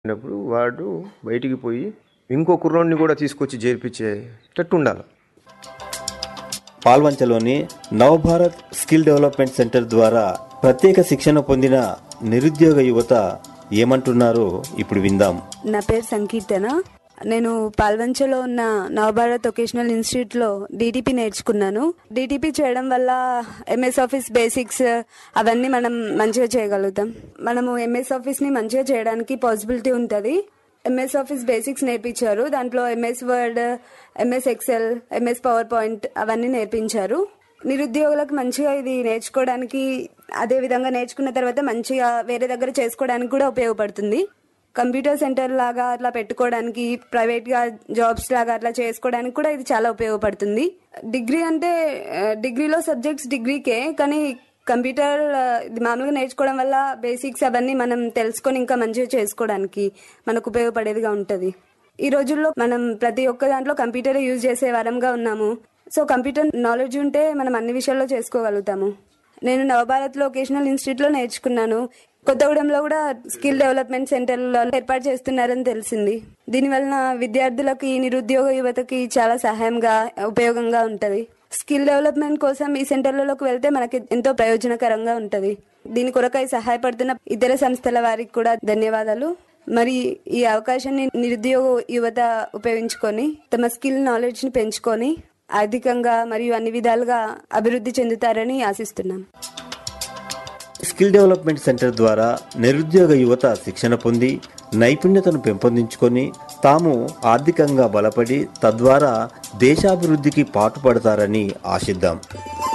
అయినప్పుడు వాడు బయటికి పోయి ఇంకో కుర్రోడిని కూడా తీసుకొచ్చి చేర్పించేటట్టు ఉండాలి పాల్వంచలోని నవభారత్ స్కిల్ డెవలప్మెంట్ సెంటర్ ద్వారా ప్రత్యేక శిక్షణ పొందిన నిరుద్యోగ యువత ఏమంటున్నారో ఇప్పుడు విందాం నా పేరు సంకీర్తన నేను పాల్వంచలో ఉన్న నవభారత్ వొకేషనల్ ఇన్స్టిట్యూట్ లో డిటిపి నేర్చుకున్నాను డిటిపి చేయడం వల్ల ఎంఎస్ ఆఫీస్ బేసిక్స్ అవన్నీ మనం మంచిగా చేయగలుగుతాం మనము ఎంఎస్ ఆఫీస్ ని మంచిగా చేయడానికి పాసిబిలిటీ ఉంటుంది ఎంఎస్ ఆఫీస్ బేసిక్స్ నేర్పించారు దాంట్లో MS Word MS Excel MS PowerPoint అవన్నీ నేర్పించారు నిరుద్యోగులకు మంచిగా ఇది నేర్చుకోవడానికి అదే విధంగా నేర్చుకున్న తర్వాత మంచిగా వేరే దగ్గర చేసుకోవడానికి కూడా ఉపయోగపడుతుంది కంప్యూటర్ సెంటర్ లాగా అట్లా పెట్టుకోవడానికి ప్రైవేట్ గా జాబ్స్ లాగా అట్లా చేసుకోవడానికి కూడా ఇది చాలా ఉపయోగపడుతుంది డిగ్రీ అంటే ఆ, డిగ్రీలో సబ్జెక్ట్స్ డిగ్రీకే కానీ కంప్యూటర్ ఆ, ఇది మామూలుగా నేర్చుకోవడం వల్ల బేసిక్స్ అవన్నీ మనం తెలుసుకొని ఇంకా మంచిగా చేసుకోవడానికి మనకు ఉపయోగపడేదిగా ఉంటది ఈ రోజుల్లో మనం ప్రతి ఒక్క దాంట్లో కంప్యూటర్ యూజ్ చేసే వారంగా ఉన్నాము సో కంప్యూటర్ నాలెడ్జ్ ఉంటే మనం అన్ని విషయాల్లో చేసుకోగలుగుతాము నేను నవభారత్ లో వొకేషనల్ ఇన్స్టిట్యూట్ లో నేర్చుకున్నాను కొత్తగూడెంలో కూడా స్కిల్ డెవలప్మెంట్ సెంటర్లో ఏర్పాటు చేస్తున్నారని తెలిసింది దీనివలన విద్యార్థులకి నిరుద్యోగ యువతకి చాలా సహాయంగా ఉపయోగంగా ఉంటది స్కిల్ డెవలప్మెంట్ కోసం ఈ సెంటర్లలోకి వెళ్తే మనకి ఎంతో ప్రయోజనకరంగా ఉంటది దీని కొరకై సహాయపడుతున్న ఇతర సంస్థల వారికి కూడా ధన్యవాదాలు మరి ఈ అవకాశాన్ని నిరుద్యోగ యువత ఉపయోగించుకొని తమ స్కిల్ నాలెడ్జ్ ని పెంచుకొని ఆర్థికంగా మరియు అన్ని విధాలుగా అభివృద్ధి చెందుతారని ఆశిస్తున్నాం స్కిల్ డెవలప్మెంట్ సెంటర్ ద్వారా నిరుద్యోగ యువత శిక్షణ పొంది నైపుణ్యతను పెంపొందించుకొని తాము ఆర్థికంగా బలపడి తద్వారా దేశాభివృద్ధికి పాటుపడతారని ఆశిద్దాం